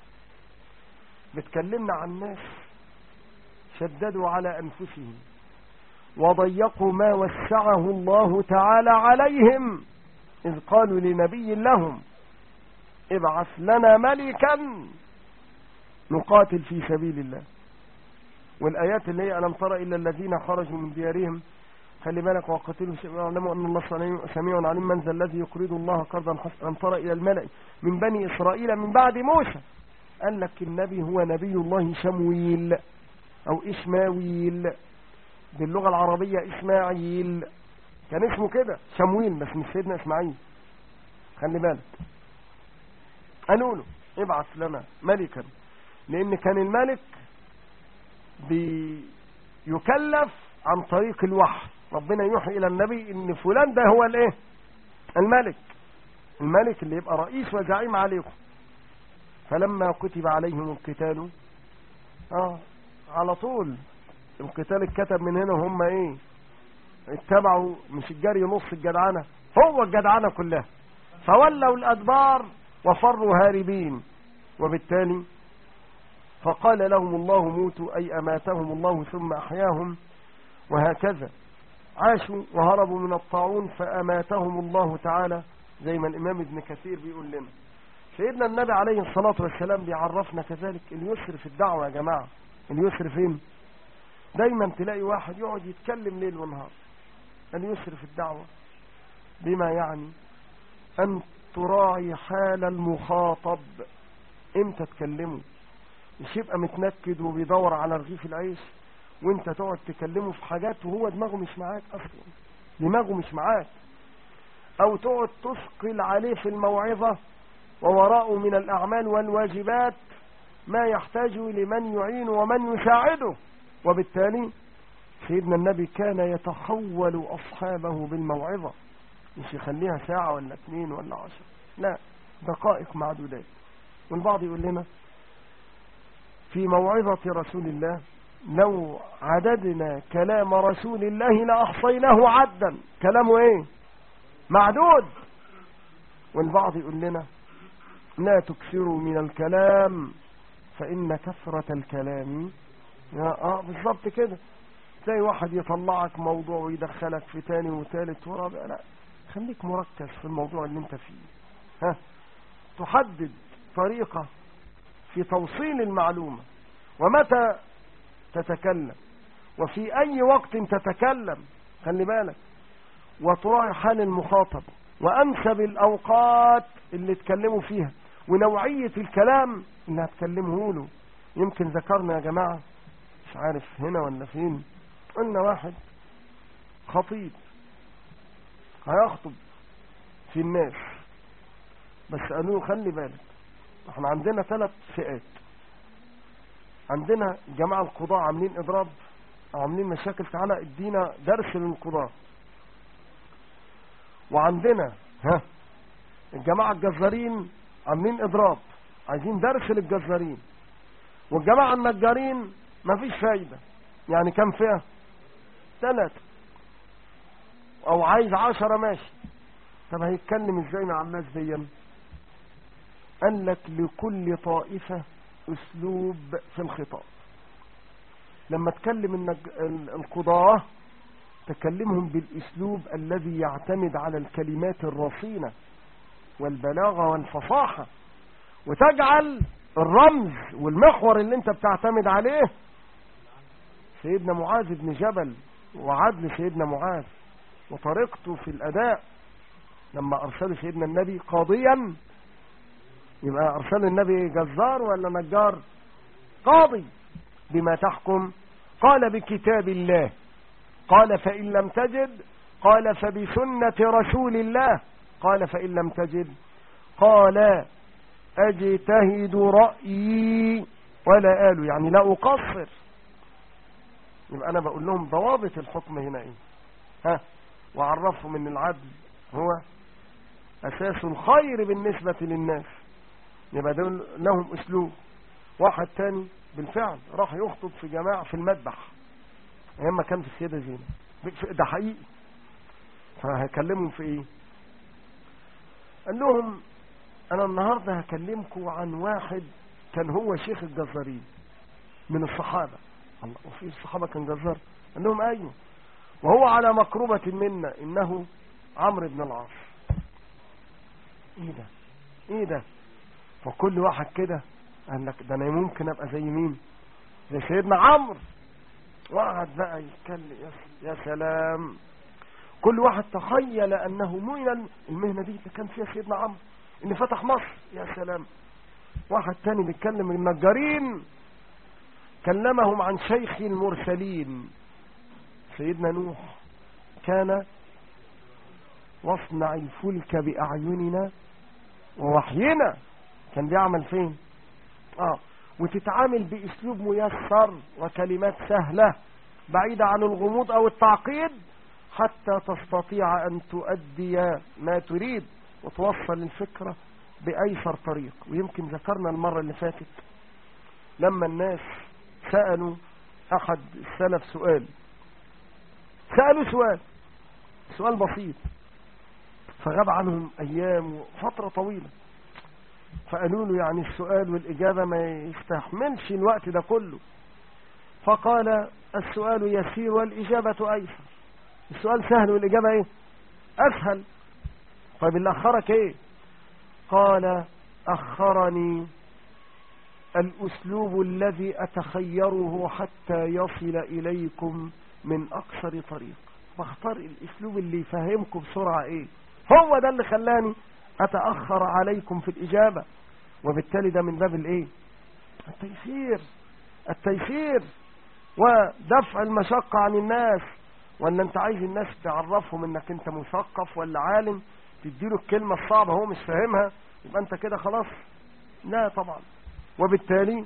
Speaker 1: بتكلمنا عن ناس شددوا على أنفسهم وضيقوا ما وسعه الله تعالى عليهم إذ قالوا لنبي لهم ابعث لنا ملكا نقاتل في سبيل الله والآيات اللي هي ألم ترى إلا الذين خرجوا من ديارهم خلي بالك وقتلوا واعلموا أن الله سميع عليم من ذا الذي يقرض الله قرضا حسنا ألم ترى إلى الملأ من بني إسرائيل من بعد موسى قال لك النبي هو نبي الله شمويل أو إشماويل باللغة العربية إسماعيل كان اسمه كده شمويل بس مش سيدنا إسماعيل خلي بالك قالوا له ابعث لنا ملكا لأن كان الملك بيكلف عن طريق الوحي ربنا يوحي إلى النبي إن فلان ده هو الإيه الملك الملك اللي يبقى رئيس وزعيم عليكم فلما كتب عليهم القتال اه على طول القتال اتكتب من هنا وهم ايه اتبعوا مش الجري نص الجدعنة هو الجدعنة كلها فولوا الأدبار وفروا هاربين وبالتالي فقال لهم الله موتوا أي أماتهم الله ثم أحياهم وهكذا عاشوا وهربوا من الطاعون فأماتهم الله تعالى زي ما الإمام ابن كثير بيقول لنا سيدنا النبي عليه الصلاة والسلام بيعرفنا كذلك اليسر في الدعوة يا جماعة اليسر فين دايما تلاقي واحد يقعد يتكلم ليل ونهار اليسر في الدعوة بما يعني أن تراعي حال المخاطب امتى تكلمه مش يبقى متنكد وبيدور على رغيف العيش وانت تقعد تكلمه في حاجات وهو دماغه مش معاك اصلا دماغه مش معاك او تقعد تثقل عليه في الموعظة ووراءه من الاعمال والواجبات ما يحتاج لمن يعين ومن يساعده وبالتالي سيدنا النبي كان يتخول اصحابه بالموعظة مش يخليها ساعة ولا اثنين ولا عشر لا دقائق معدودات والبعض يقول لنا في موعظة رسول الله لو عددنا كلام رسول الله لأحصيناه عدا كلامه ايه معدود والبعض يقول لنا لا تكثروا من الكلام فإن كثرة الكلام اه بالظبط كده تلاقي واحد يطلعك موضوع ويدخلك في تاني وتالت ورابع لا خليك مركز في الموضوع اللي انت فيه ها تحدد طريقة في توصيل المعلومة ومتى تتكلم وفي أي وقت تتكلم خلي بالك وتراعي حال المخاطب وأنسب الأوقات اللي تكلموا فيها ونوعية الكلام اللي هتكلمه له يمكن ذكرنا يا جماعة مش عارف هنا ولا فين قلنا واحد خطيب هيخطب في الناس بس قالوا خلي بالك احنا عندنا ثلاث فئات عندنا جماعة القضاء عاملين اضراب عاملين مشاكل تعالى ادينا درس للقضاء وعندنا ها الجماعة الجزارين عاملين اضراب عايزين درس للجزارين والجماعة النجارين مفيش فايدة يعني كم فئة ثلاثة او عايز عشرة ماشي طب هيتكلم ازاي مع الناس دي قال لك لكل طائفة اسلوب في الخطاب لما تكلم النج... القضاة تكلمهم بالاسلوب الذي يعتمد على الكلمات الرصينة والبلاغة والفصاحة وتجعل الرمز والمحور اللي انت بتعتمد عليه سيدنا معاذ بن جبل وعدل سيدنا معاذ وطريقته في الأداء لما أرسل سيدنا النبي قاضيا يبقى أرسل النبي جزار ولا نجار قاضي بما تحكم قال بكتاب الله قال فإن لم تجد قال فبسنة رسول الله قال فإن لم تجد قال أجتهد رأيي ولا قالوا يعني لا أقصر يبقى أنا بقول لهم ضوابط الحكم هنا إيه ها وعرفهم ان العدل هو أساس الخير بالنسبة للناس يبقى دول لهم أسلوب واحد تاني بالفعل راح يخطب في جماعة في المذبح أيام ما كان في السيدة زينب ده حقيقي فهكلمهم في ايه قال لهم انا النهاردة هكلمكم عن واحد كان هو شيخ الجزارين من الصحابة الله وفي الصحابة كان جزار قال لهم ايوه وهو على مقربة منا انه عمرو بن العاص ايه ده ايه ده فكل واحد كده قال لك ده انا ممكن ابقى زي مين زي سيدنا عمرو وقعد بقى يتكلم يا- يا سلام كل واحد تخيل انه من المهنة دي اللي كان فيها سيدنا عمرو اللي فتح مصر يا سلام واحد تاني بيتكلم النجارين كلمهم عن شيخ المرسلين سيدنا نوح كان واصنع الفلك بأعيننا ووحينا كان بيعمل فين اه وتتعامل باسلوب ميسر وكلمات سهلة بعيدة عن الغموض او التعقيد حتى تستطيع ان تؤدي ما تريد وتوصل الفكرة بايسر طريق ويمكن ذكرنا المرة اللي فاتت لما الناس سألوا احد السلف سؤال سألوا سؤال سؤال بسيط فغاب عنهم ايام وفترة طويلة فقالوا له يعني السؤال والإجابة ما يستحملش الوقت ده كله فقال السؤال يسير والإجابة أيسر السؤال سهل والإجابة إيه أسهل طيب اللي أخرك إيه قال أخرني الأسلوب الذي أتخيره حتى يصل إليكم من أقصر طريق بختار الأسلوب اللي يفهمكم بسرعة إيه هو ده اللي خلاني أتأخر عليكم في الإجابة وبالتالي ده من باب الإيه التيسير التيسير ودفع المشقة عن الناس ولا انت عايز الناس تعرفهم انك انت مثقف ولا عالم تديله الكلمة الصعبة هو مش فاهمها يبقى انت كده خلاص لا طبعا وبالتالي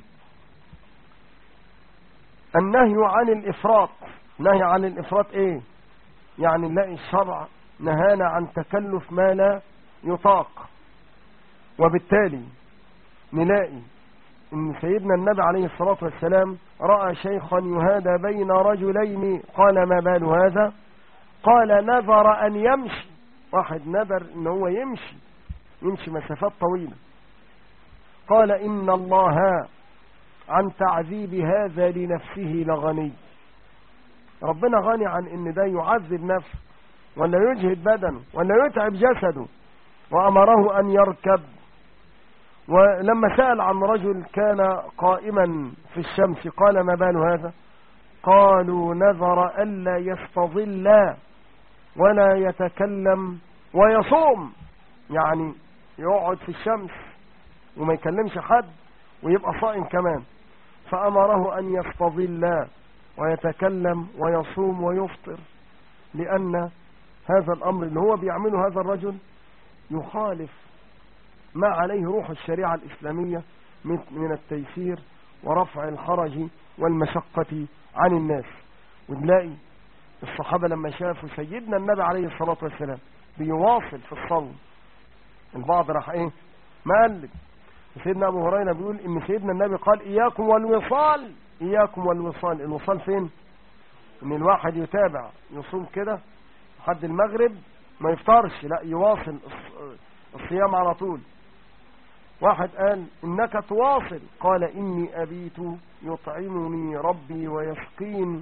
Speaker 1: النهي عن الافراط نهي عن الافراط ايه يعني نلاقي الشرع نهانا عن تكلف ما لا يطاق وبالتالي نلاقي ان سيدنا النبي عليه الصلاة والسلام رأى شيخا يهادى بين رجلين قال ما بال هذا قال نذر ان يمشي واحد نذر ان هو يمشي يمشي مسافات طويلة قال ان الله عن تعذيب هذا لنفسه لغني ربنا غني عن ان ده يعذب نفسه ولا يجهد بدنه ولا يتعب جسده وأمره أن يركب ولما سأل عن رجل كان قائما في الشمس قال ما بال هذا قالوا نذر ألا يستظل ولا يتكلم ويصوم يعني يقعد في الشمس وما يكلمش حد ويبقى صائم كمان فأمره أن يستظل ويتكلم ويصوم ويفطر لأن هذا الأمر اللي هو بيعمله هذا الرجل يخالف ما عليه روح الشريعة الإسلامية من التيسير ورفع الحرج والمشقة عن الناس ونلاقي الصحابة لما شافوا سيدنا النبي عليه الصلاة والسلام بيواصل في الصوم البعض راح ايه ما قلب سيدنا ابو هريره بيقول ان سيدنا النبي قال اياكم والوصال اياكم والوصال الوصال فين ان الواحد يتابع يصوم كده لحد المغرب ما يفطرش لا يواصل الصيام على طول واحد قال انك تواصل قال اني ابيت يطعمني ربي ويسقين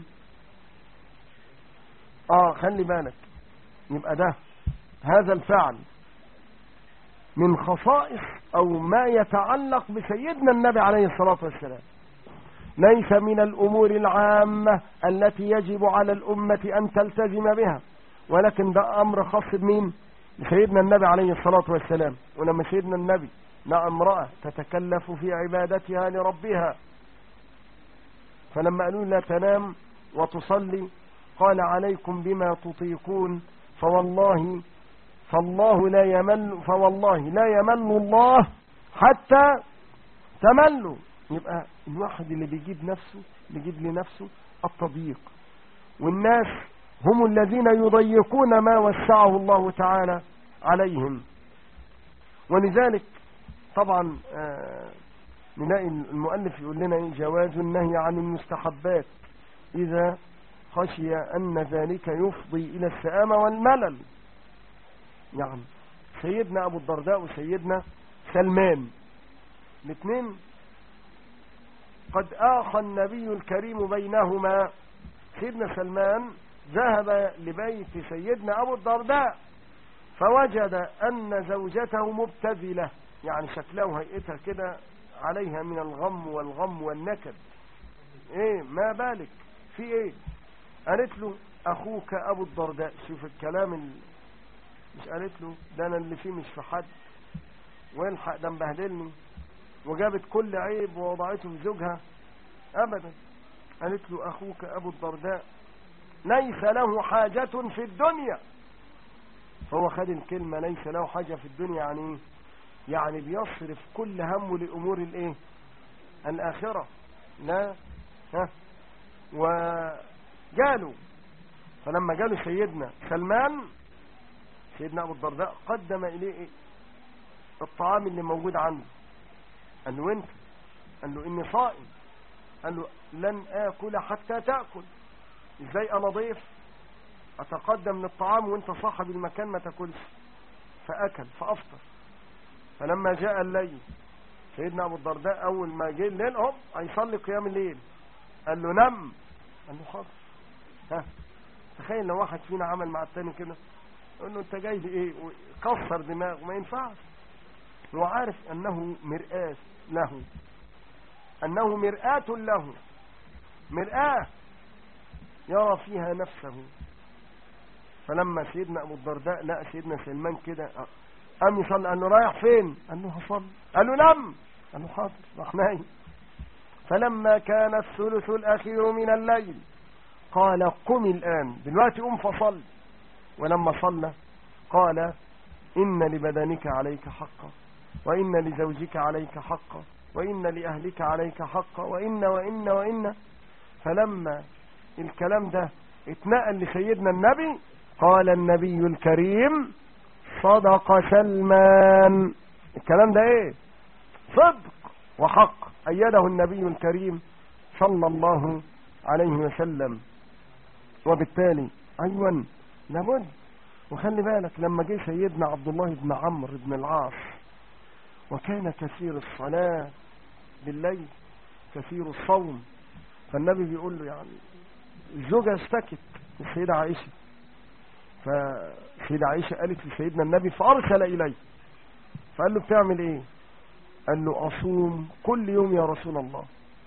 Speaker 1: اه خلي بالك يبقى ده هذا الفعل من خصائص او ما يتعلق بسيدنا النبي عليه الصلاة والسلام ليس من الامور العامة التي يجب على الامة ان تلتزم بها ولكن ده امر خاص بمين بسيدنا النبي عليه الصلاة والسلام ولما سيدنا النبي مع امرأة تتكلف في عبادتها لربها فلما قالوا لا تنام وتصلي قال عليكم بما تطيقون فوالله فالله لا يمل فوالله لا يمل الله حتى تملوا يبقى الواحد اللي بيجيب نفسه بيجيب لنفسه التضييق والناس هم الذين يضيقون ما وسعه الله تعالى عليهم ولذلك طبعا آه نلاقي المؤلف يقول لنا إيه جواز النهي عن المستحبات إذا خشي أن ذلك يفضي إلى السآمة والملل يعني سيدنا أبو الدرداء وسيدنا سلمان الاثنين قد آخى النبي الكريم بينهما سيدنا سلمان ذهب لبيت سيدنا أبو الدرداء فوجد أن زوجته مبتذلة يعني شكلها وهيئتها كده عليها من الغم والغم والنكد ايه ما بالك في ايه قالت له اخوك ابو الدرداء شوف الكلام ال... مش قالت له ده انا اللي فيه مش في حد والحق ده مبهدلني وجابت كل عيب ووضعته في زوجها ابدا قالت له اخوك ابو الدرداء ليس له حاجة في الدنيا فهو خد الكلمة ليس له حاجة في الدنيا يعني ايه يعني بيصرف كل همه لأمور الايه الآخرة لا ها وجاله فلما جاله سيدنا سلمان سيدنا أبو الدرداء قدم إليه الطعام اللي موجود عنده قال له انت قال له اني صائم قال له لن آكل حتى تأكل ازاي انا ضيف اتقدم للطعام وانت صاحب المكان ما تاكلش فاكل فافطر فلما جاء الليل سيدنا ابو الدرداء اول ما جه الليل هوب هيصلي قيام الليل قال له نم قال له حاضر ها تخيل لو واحد فينا عمل مع التاني كده يقول له انت جاي ايه كسر دماغه ما ينفعش هو عارف انه مرآة له انه مرآة له مرآة يرى فيها نفسه فلما سيدنا ابو الدرداء لقى سيدنا سلمان كده قام يصلي قال له رايح فين قال له هصلي قال له نم قال له حاضر راح نايم فلما كان الثلث الاخير من الليل قال قم الان دلوقتي قم فصل ولما صلى قال ان لبدنك عليك حقا وان لزوجك عليك حقا وان لاهلك عليك حقا وان وان وان فلما الكلام ده اتنقل لسيدنا النبي قال النبي الكريم صدق سلمان الكلام ده ايه صدق وحق ايده النبي الكريم صلى الله عليه وسلم وبالتالي ايوه لابد وخلي بالك لما جه سيدنا عبد الله بن عمرو بن العاص وكان كثير الصلاة بالليل كثير الصوم فالنبي بيقول له يعني الزوجة اشتكت السيدة عائشة فسيدة عائشة قالت لسيدنا النبي فأرسل إليه فقال له بتعمل ايه قال له أصوم كل يوم يا رسول الله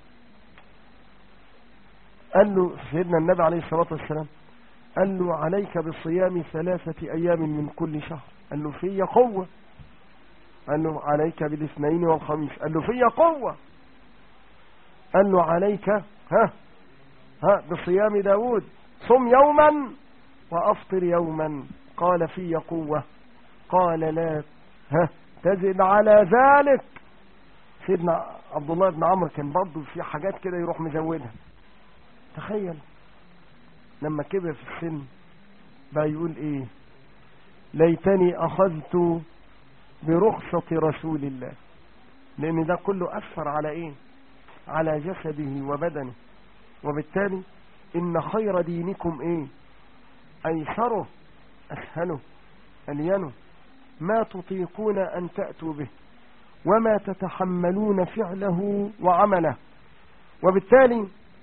Speaker 1: قال له سيدنا النبي عليه الصلاة والسلام قال له عليك بالصيام ثلاثة أيام من كل شهر قال له في قوة قال له عليك بالاثنين والخميس قال له في قوة قال له عليك ها ها بصيام داود صم يوما وأفطر يوما قال في قوة قال لا ها تزد على ذلك سيدنا عبد الله بن عمرو كان برضه في حاجات كده يروح مزودها تخيل لما كبر في السن بقى يقول ايه ليتني اخذت برخصة رسول الله لان ده كله اثر على ايه على جسده وبدنه وبالتالي ان خير دينكم ايه ايسره اسهله الينه ما تطيقون ان تأتوا به وما تتحملون فعله وعمله وبالتالي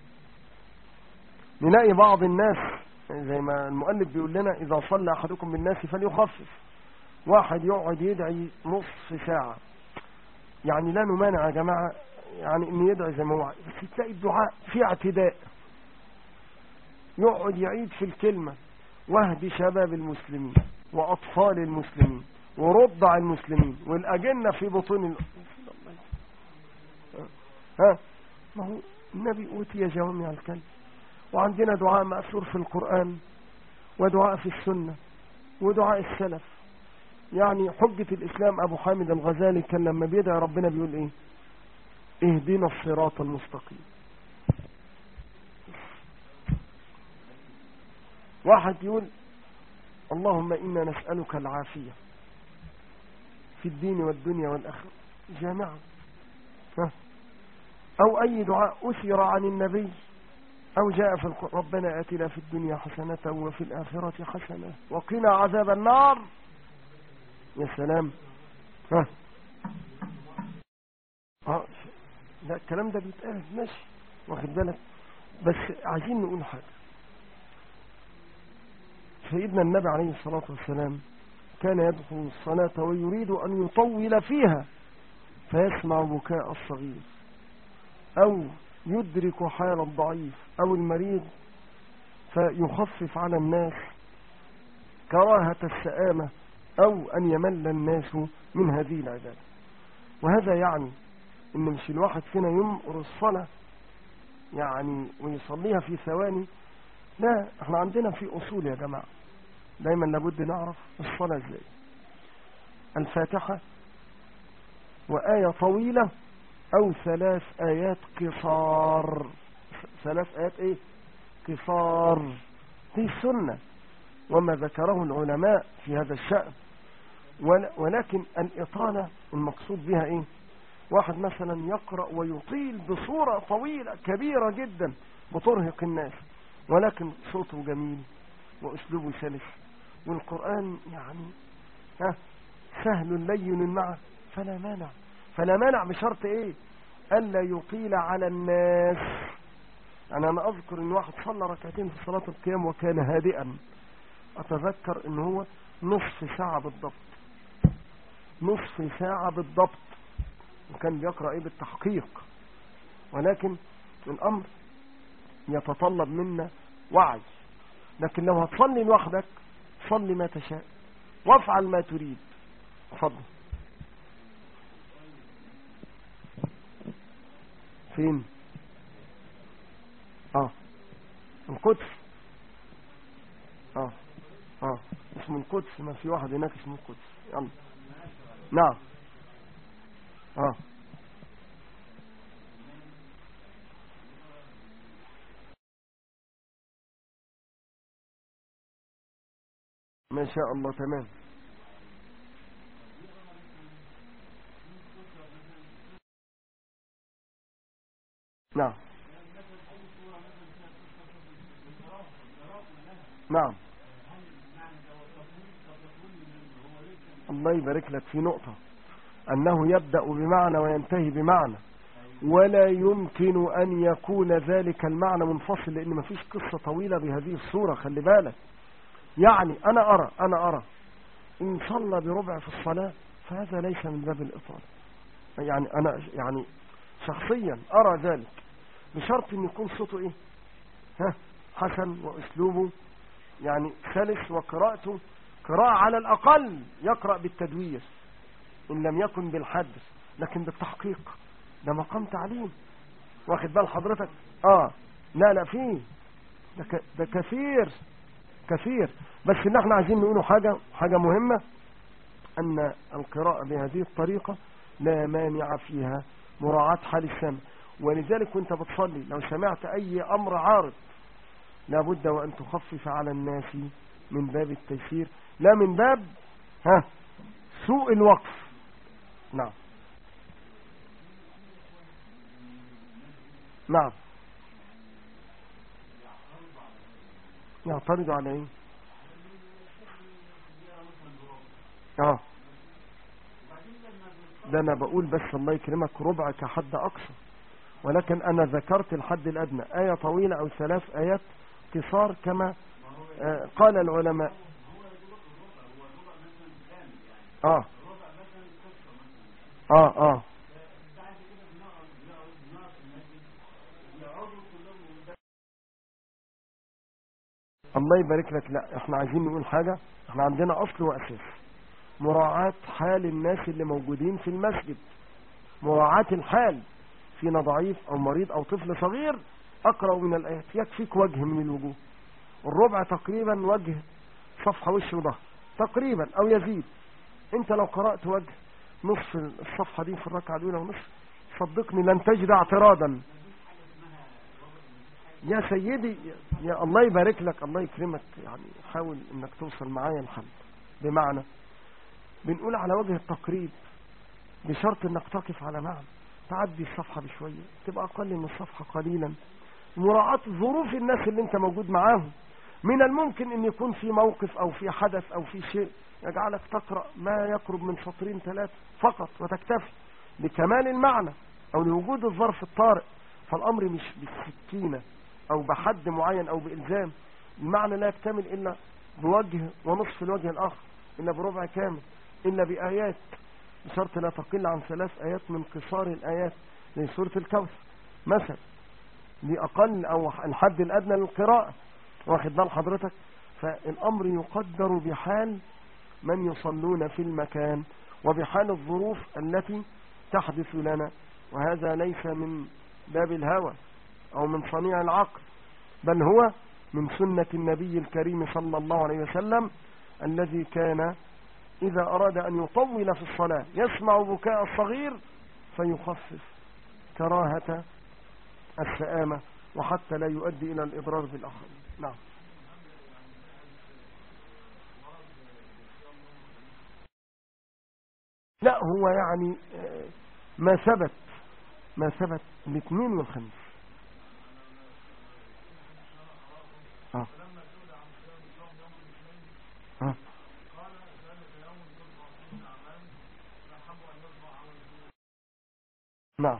Speaker 1: نلاقي بعض الناس زي ما المؤلف بيقول لنا إذا صلى أحدكم بالناس فليخفف واحد يقعد يدعي نصف ساعة يعني لا نمانع يا جماعة يعني ان يدعي زي ما هو بس تلاقي الدعاء فيه اعتداء يقعد يعيد في الكلمة واهدي شباب المسلمين وأطفال المسلمين ورضع المسلمين والأجنة في بطون ال... ها ما هو النبي أوتي جوامع الكلم وعندنا دعاء مأثور في القرآن ودعاء في السنة ودعاء السلف يعني حجة الإسلام أبو حامد الغزالي كان لما بيدعي ربنا بيقول إيه اهدنا الصراط المستقيم واحد يقول اللهم إنا نسألك العافية في الدين والدنيا والآخرة جامعا أو أي دعاء أثر عن النبي أو جاء في القرآن ربنا آتنا في الدنيا حسنة وفي الآخرة حسنة وقنا عذاب النار يا سلام ها اه لا الكلام ده بيتقال ماشي واخد بالك بس عايزين نقول حاجة سيدنا النبي عليه الصلاة والسلام كان يدخل الصلاة ويريد أن يطول فيها فيسمع بكاء الصغير أو يدرك حال الضعيف أو المريض فيخفف على الناس كراهة السآمة أو أن يمل الناس من هذه العبادة وهذا يعني إن مش الواحد فينا يمر الصلاة يعني ويصليها في ثواني لا احنا عندنا في أصول يا جماعة دايما لابد نعرف الصلاة ازاي الفاتحة وآية طويلة أو ثلاث آيات قصار ثلاث آيات إيه قصار دي السنة وما ذكره العلماء في هذا الشأن ولكن الإطالة المقصود بها إيه واحد مثلا يقرأ ويطيل بصورة طويلة كبيرة جدا بترهق الناس ولكن صوته جميل وأسلوبه سلس والقرآن يعني ها سهل لين معه فلا مانع فلا مانع بشرط ايه الا يطيل على الناس يعني انا اذكر ان واحد صلى ركعتين في صلاة القيام وكان هادئا اتذكر ان هو نصف ساعة بالضبط نصف ساعة بالضبط وكان بيقرأ ايه بالتحقيق ولكن الامر يتطلب منا وعي لكن لو هتصلي لوحدك صلي ما تشاء وافعل ما تريد اتفضل فين اه القدس اه اه اسمه القدس ما في واحد هناك اسمه القدس يلا نعم اه ما شاء الله تمام نعم نعم الله يبارك لك في نقطة أنه يبدأ بمعنى وينتهي بمعنى ولا يمكن أن يكون ذلك المعنى منفصل لأن ما فيش قصة طويلة بهذه الصورة خلي بالك يعني أنا أرى أنا أرى إن صلى بربع في الصلاة فهذا ليس من باب الإطالة يعني أنا يعني شخصيا أرى ذلك بشرط ان يكون صوته ايه ها حسن واسلوبه يعني سلس وقراءته قراءة على الاقل يقرأ بالتدوير ان لم يكن بالحدث لكن بالتحقيق ده مقام تعليم واخد بال حضرتك اه لا لا فيه ده, ك... ده كثير كثير بس ان احنا عايزين نقوله حاجة حاجة مهمة ان القراءة بهذه الطريقة لا مانع فيها مراعاة حال السمع ولذلك وانت بتصلي لو سمعت اي امر عارض لابد وان تخفف على الناس من باب التيسير لا من باب ها سوء الوقف نعم نعم يعترض على ايه اه ده انا بقول بس الله يكرمك ربع كحد اقصى ولكن انا ذكرت الحد الادنى ايه طويلة او ثلاث ايات قصار كما آه قال العلماء اه اه اه الله يبارك لك لا احنا عايزين نقول حاجة احنا عندنا اصل واساس مراعاة حال الناس اللي موجودين في المسجد مراعاة الحال فينا ضعيف او مريض او طفل صغير أقرأ من الآيات يكفيك وجه من الوجوه الربع تقريبا وجه صفحة وش وظهر تقريبا أو يزيد أنت لو قرأت وجه نصف الصفحة دي في الركعة الأولى ونصف صدقني لن تجد اعتراضا يا سيدي يا الله يبارك لك الله يكرمك يعني حاول انك توصل معايا الحل بمعنى بنقول على وجه التقريب بشرط انك تقف على معنى تعدي الصفحة بشوية تبقى اقل من الصفحة قليلا مراعاة ظروف الناس اللي انت موجود معاهم من الممكن ان يكون في موقف او في حدث او في شيء يجعلك تقرأ ما يقرب من سطرين ثلاثة فقط وتكتفي لكمال المعنى او لوجود الظرف الطارئ فالامر مش بالسكينة او بحد معين او بإلزام المعنى لا يكتمل الا بوجه ونصف الوجه الاخر الا بربع كامل الا بآيات بشرط لا تقل عن ثلاث آيات من قصار الآيات زي سورة الكوثر مثلا لأقل أو الحد الأدنى للقراءة واخد بال حضرتك فالأمر يقدر بحال من يصلون في المكان وبحال الظروف التي تحدث لنا وهذا ليس من باب الهوى أو من صنيع العقل بل هو من سنة النبي الكريم صلى الله عليه وسلم الذي كان إذا أراد أن يطول في الصلاة يسمع بكاء الصغير فيخفف كراهة السآمة وحتى لا يؤدي إلى الإضرار بالآخر نعم لا هو يعني ما ثبت ما ثبت الاثنين والخميس اه اه نعم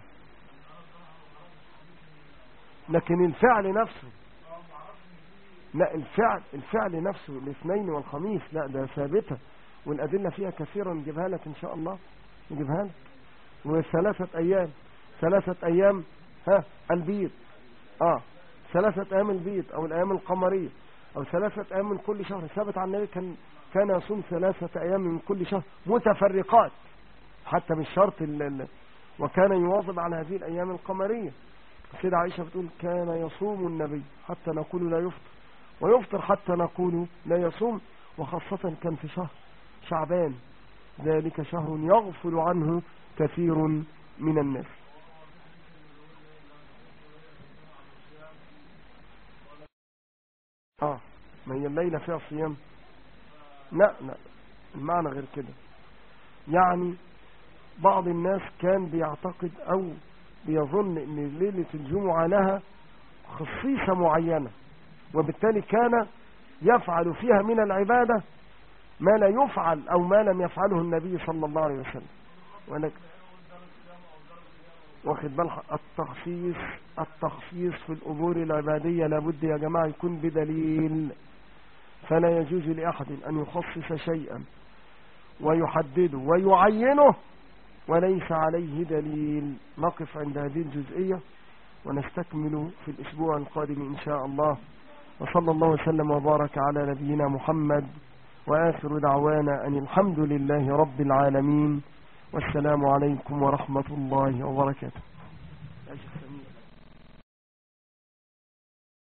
Speaker 1: لكن الفعل نفسه لا الفعل الفعل نفسه الاثنين والخميس لا ده ثابتة والأدلة فيها كثيرا نجيبها لك إن شاء الله نجيبها لك وثلاثة أيام ثلاثة أيام ها البيض آه ثلاثة أيام البيض أو الأيام القمرية أو ثلاثة أيام من كل شهر ثابت عن النبي كان كان يصوم ثلاثة أيام من كل شهر متفرقات حتى مش شرط وكان يواظب على هذه الأيام القمرية السيدة عائشة بتقول كان يصوم النبي حتى نقول لا يفطر ويفطر حتى نقول لا يصوم وخاصة كان في شهر شعبان ذلك شهر يغفل عنه كثير من الناس اه ما هي الليلة فيها صيام لا لا المعنى غير كده يعني بعض الناس كان بيعتقد او بيظن ان ليلة الجمعة لها خصيصة معينة وبالتالي كان يفعل فيها من العبادة ما لا يفعل او ما لم يفعله النبي صلى الله عليه وسلم ولك واخد بال التخصيص التخصيص في الامور العبادية لابد يا جماعة يكون بدليل فلا يجوز لأحد أن يخصص شيئا ويحدده ويعينه وليس عليه دليل نقف عند هذه الجزئية ونستكمل في الأسبوع القادم إن شاء الله وصلى الله وسلم وبارك على نبينا محمد وآخر دعوانا أن الحمد لله رب العالمين والسلام عليكم ورحمة الله وبركاته